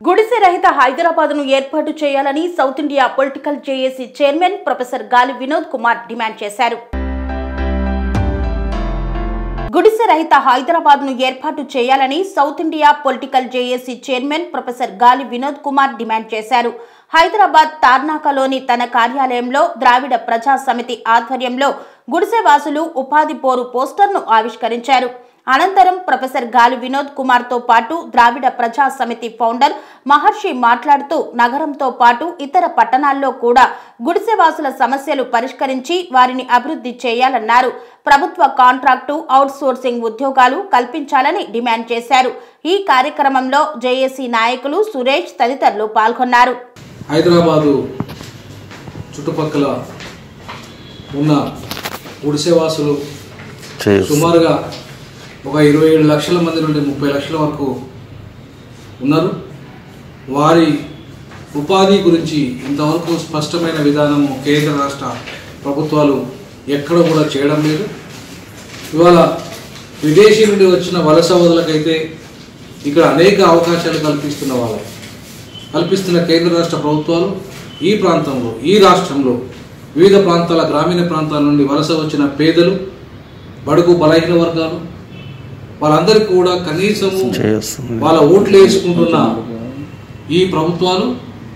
గుడిసె రహిత హైదరాబాద్ ను ఏర్పాటు చేయాలని south India political JAC chairman professor Gali Vinod Kumar demand చేశారు గుడిసె రహిత హైదరాబాద్ ను ఏర్పాటు చేయాలని south India political JAC chairman professor Gali Vinod Kumar demand చేశారు హైదరాబాద్ తార్నాకలోని తన కార్యాలయంలో ద్రావిడ ప్రజా సమితి ఆధ్వర్యంలో గుడిసెవాసులు ఉపాధి పోరు పోస్టర్ను ఆవిష్కరించారు అనంతరం ప్రొఫెసర్ గాలి వినోద్ కుమార్ తో పాటు ద్రావిడ ప్రజా సమితి ఫౌండర్ మహర్షి మాట్లాడుతూ నగరంతో పాటు ఇతర పట్టణాల్లో కూడా గుడిసెవాసుల సమస్యలు పరిష్కరించి వారిని అభివృద్ధి చేయాలన్నారు ప్రభుత్వ కాంట్రాక్టు అవుట్సోర్సింగ్ ఉద్యోగాలు కల్పించాలని డిమాండ్ చేశారు ఈ కార్యక్రమంలో జేఏసీ నాయకులు సురేష్ తదితరులు పాల్గొన్నారు హైదరాబాదు చుట్టుపక్కల ఉన్న గుడిసెవాసులు సుమారుగా ఒక ఇరవై ఏడు లక్షల మంది నుండి ముప్పై లక్షల వరకు ఉన్నారు వారి ఉపాధి గురించి ఇంతవరకు స్పష్టమైన విధానము కేంద్ర రాష్ట్ర ప్రభుత్వాలు ఎక్కడ కూడా చేయడం లేదు ఇవాళ విదేశీ నుండి వచ్చిన వలస వదులకైతే ఇక్కడ అనేక అవకాశాలు కల్పిస్తున్న వాళ్ళు కల్పిస్తున్న కేంద్ర రాష్ట్ర ప్రభుత్వాలు ఈ ప్రాంతంలో ఈ రాష్ట్రంలో వివిధ ప్రాంతాల గ్రామీణ ప్రాంతాల నుండి వలస వచ్చిన పేదలు బడుగు బలహీన వర్గాలు వాళ్ళందరికీ కూడా కనీసము వాళ్ళ ఓట్లు వేసుకుంటున్న ఈ ప్రభుత్వాలు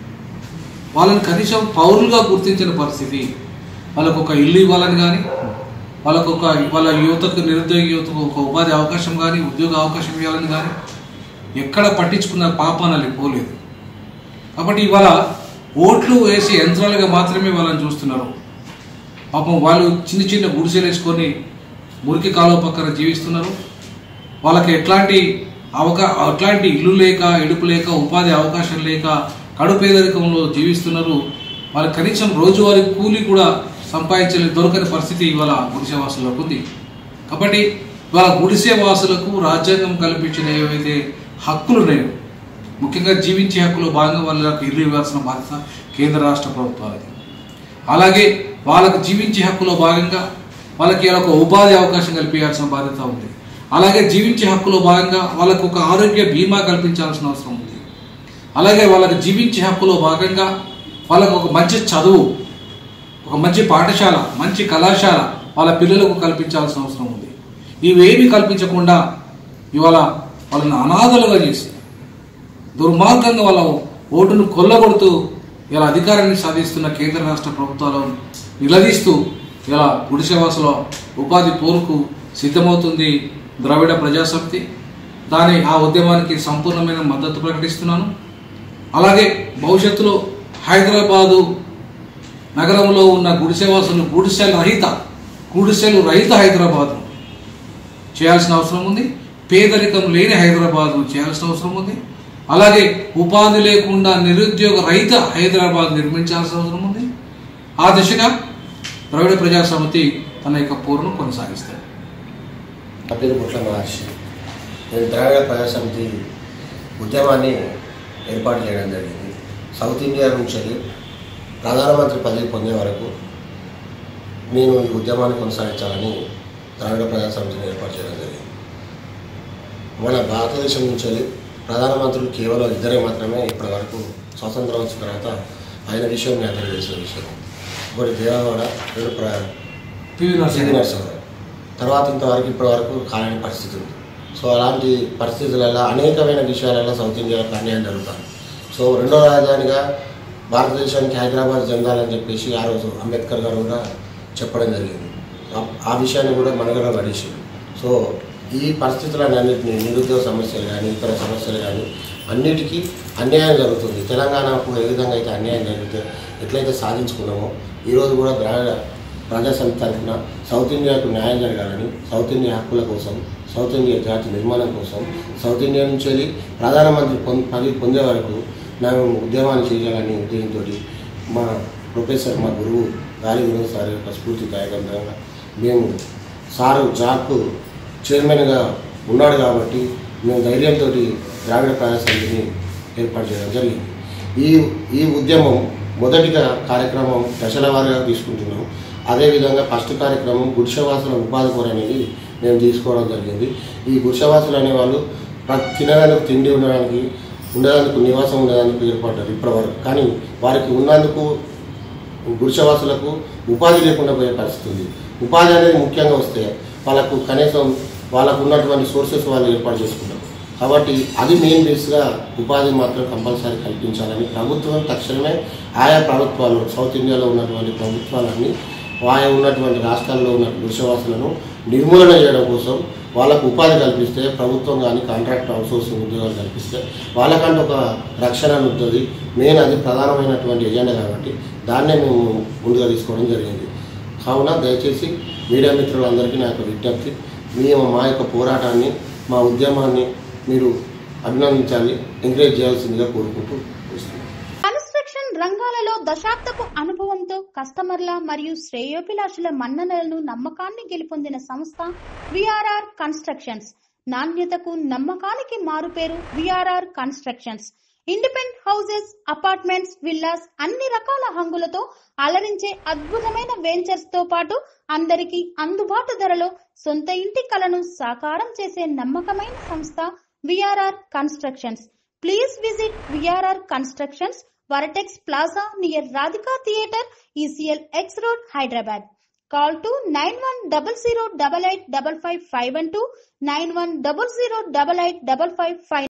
వాళ్ళని కనీసం పౌరులుగా గుర్తించిన పరిస్థితి వాళ్ళకు ఒక ఇల్లు ఇవ్వాలని కానీ వాళ్ళకు ఒక వాళ్ళ యువతకు నిరుద్యోగ యువతకు ఒక ఉపాధి అవకాశం కానీ ఉద్యోగ అవకాశం ఇవ్వాలని కానీ ఎక్కడ పట్టించుకున్న పాపానలు పోలేదు కాబట్టి ఇవాళ ఓట్లు వేసి యంత్రాలుగా మాత్రమే వాళ్ళని చూస్తున్నారు పాపం వాళ్ళు చిన్న చిన్న గుడిసెలు వేసుకొని మురికి కాలువ పక్కన జీవిస్తున్నారు వాళ్ళకి ఎట్లాంటి అవకా అట్లాంటి ఇల్లు లేక ఎడుపు లేక ఉపాధి అవకాశం లేక కడు పేదరికంలో జీవిస్తున్నారు వాళ్ళకి కనీసం రోజువారీ కూలీ కూడా సంపాదించలే దొరకని పరిస్థితి ఇవాళ గుడిసె వాసులకు ఉంది కాబట్టి ఇవాళ గుడిసె వాసులకు రాజ్యాంగం కల్పించిన ఏవైతే హక్కులు ఉన్నాయో ముఖ్యంగా జీవించే హక్కులో భాగంగా వాళ్ళకి ఇల్లు ఇవ్వాల్సిన బాధ్యత కేంద్ర రాష్ట్ర ప్రభుత్వాలది అలాగే వాళ్ళకు జీవించే హక్కులో భాగంగా వాళ్ళకి ఇలా ఒక ఉపాధి అవకాశం కల్పించాల్సిన బాధ్యత ఉంది అలాగే జీవించే హక్కులో భాగంగా వాళ్ళకు ఒక ఆరోగ్య బీమా కల్పించాల్సిన అవసరం ఉంది అలాగే వాళ్ళకి జీవించే హక్కులో భాగంగా వాళ్ళకు ఒక మంచి చదువు ఒక మంచి పాఠశాల మంచి కళాశాల వాళ్ళ పిల్లలకు కల్పించాల్సిన అవసరం ఉంది ఇవేమి కల్పించకుండా ఇవాళ వాళ్ళని అనాథలుగా చేసి దుర్మార్గంగా వాళ్ళ ఓటును కొల్లగొడుతూ ఇలా అధికారాన్ని సాధిస్తున్న కేంద్ర రాష్ట్ర ప్రభుత్వాలను నిలదీస్తూ ఇలా గుడిసెవాసుల ఉపాధి పోరుకు సిద్ధమవుతుంది ద్రవిడ ప్రజాశక్తి దాని ఆ ఉద్యమానికి సంపూర్ణమైన మద్దతు ప్రకటిస్తున్నాను అలాగే భవిష్యత్తులో హైదరాబాదు నగరంలో ఉన్న గుడిసెవాసులు గుడిసెల రహిత గుడిసెలు రహిత హైదరాబాద్ చేయాల్సిన అవసరం ఉంది పేదరికం లేని హైదరాబాద్ చేయాల్సిన అవసరం ఉంది అలాగే ఉపాధి లేకుండా నిరుద్యోగ రహిత హైదరాబాద్ నిర్మించాల్సిన అవసరం ఉంది ఆ దిశగా ద్రవిడ ప్రజా సమితి తన యొక్క పోరును కొనసాగిస్తారు నా పేరు పుట్ల మహర్షి నేను ద్రావిడ ప్రజా సమితి ఉద్యమాన్ని ఏర్పాటు చేయడం జరిగింది సౌత్ ఇండియా నుంచి ప్రధానమంత్రి పదవి పొందే వరకు నేను ఈ ఉద్యమాన్ని కొనసాగించాలని ద్రావిడ ప్రజా సమితిని ఏర్పాటు చేయడం జరిగింది మన భారతదేశం నుంచి ప్రధానమంత్రులు కేవలం ఇద్దరే మాత్రమే ఇప్పటి వరకు స్వాతంత్రం వచ్చిన తర్వాత ఆయన విషయం మీ అందరికీ తెలిసిన విషయం ఒకటి దేవగౌడ రెండు ప్ర పివి సిద్ధి నరసింహ నరసింహరావు తర్వాత ఇంతవరకు ఇప్పటి వరకు కాలేని పరిస్థితి ఉంది సో అలాంటి పరిస్థితులలో అనేకమైన విషయాలలో సౌత్ ఇండియాలో అన్యాయం జరుగుతుంది సో రెండో రాజధానిగా భారతదేశానికి హైదరాబాద్ చెందాలని చెప్పేసి ఆ రోజు అంబేద్కర్ గారు కూడా చెప్పడం జరిగింది ఆ- ఆ విషయాన్ని కూడా మనగడ పడేసింది సో ఈ పరిస్థితులన్నింటినీ నిరుద్యోగ సమస్యలు కానీ ఇతర సమస్యలు కానీ అన్నిటికీ అన్యాయం జరుగుతుంది తెలంగాణకు ఏ విధంగా అయితే అన్యాయం జరిగితే ఎట్లయితే సాధించుకున్నామో ఈరోజు కూడా ద్రావిడ ప్రజా సమితి తరఫున సౌత్ ఇండియాకు న్యాయం జరగాలని సౌత్ ఇండియా హక్కుల కోసం సౌత్ ఇండియా జాతి నిర్మాణం కోసం సౌత్ ఇండియా నుంచి వెళ్ళి ప్రధానమంత్రి పొంద పదవి పొందే వరకు మేము ఉద్యమాన్ని చేయాలని ఉద్దేశంతో మా ప్రొఫెసర్ మా గురువు గాలి వినోద్ సార్ యొక్క స్ఫూర్తి దాయకంగా మేము సారు జాకు చైర్మన్గా ఉన్నాడు కాబట్టి మేము ధైర్యంతో ద్రావిడ ప్రజా సమితిని ఏర్పాటు చేయడం జరిగింది ఈ ఈ ఉద్యమం మొదటిగా కార్యక్రమం దశల వారీగా తీసుకుంటున్నాం అదేవిధంగా ఫస్ట్ కార్యక్రమం గుడిసెవాసుల ఉపాధి కొర అనేది మేము తీసుకోవడం జరిగింది ఈ గుడిసెవాసులు అనేవాళ్ళు ప్ర- తినడానికి తిండి ఉండడానికి ఉండేందుకు నివాసం ఉండేందుకు ఏర్పడ్డారు ఇప్పటివరకు కానీ వారికి ఉన్నందుకు గుడిసెవాసులకు ఉపాధి లేకుండా పోయే పరిస్థితి ఉంది ఉపాధి అనేది ముఖ్యంగా వస్తే వాళ్ళకు కనీసం వాళ్ళకు ఉన్నటువంటి సోర్సెస్ వాళ్ళు ఏర్పాటు చేసుకుంటారు కాబట్టి అది మెయిన్ బేస్గా ఉపాధి మాత్రం కంపల్సరీ కల్పించాలని ప్రభుత్వం తక్షణమే ఆయా ప్రభుత్వాలు సౌత్ ఇండియాలో ఉన్నటువంటి ప్రభుత్వాలన్నీ ఆయా ఉన్నటువంటి రాష్ట్రాల్లో ఉన్న గుడిసెవాసులను నిర్మూలన చేయడం కోసం వాళ్ళకు ఉపాధి కల్పిస్తే ప్రభుత్వం కానీ కాంట్రాక్ట్ అవుట్సోర్సింగ్ ఉద్యోగాలు కల్పిస్తే వాళ్ళకంటూ ఒక రక్షణ ఉంటుంది మెయిన్ అది ప్రధానమైనటువంటి ఎజెండా కాబట్టి దాన్నే మేము ముందుగా తీసుకోవడం జరిగింది కావున దయచేసి మీడియా మిత్రులందరికీ నా యొక్క విజ్ఞప్తి మేము మా యొక్క పోరాటాన్ని మా ఉద్యమాన్ని మీరు అభినందించాలి ఎంకరేజ్ చేయాల్సిందిగా కోరుకుంటూ వస్తున్నాను కన్స్ట్రక్షన్ రంగాలలో దశాబ్దపు అనుభవంతో కస్టమర్ల మరియు శ్రేయోభిలాషుల మన్ననలను నమ్మకాన్ని గెలుపొందిన సంస్థ విఆర్ఆర్ కన్స్ట్రక్షన్స్ నాణ్యతకు నమ్మకానికి మారుపేరు VRR constructions independent houses apartments villas అన్ని రకాల హంగులతో అలరించే అద్భుతమైన వెంచర్స్ తో పాటు అందరికీ అందుబాటు ధరలో సొంత ఇంటి కలను సాకారం చేసే నమ్మకమైన సంస్థ VRR constructions please visit VRR constructions Vertex plaza near Radhika theatre ECIL X road Hyderabad call to nine one double zero double eight double five five one two nine one double zero double eight double five five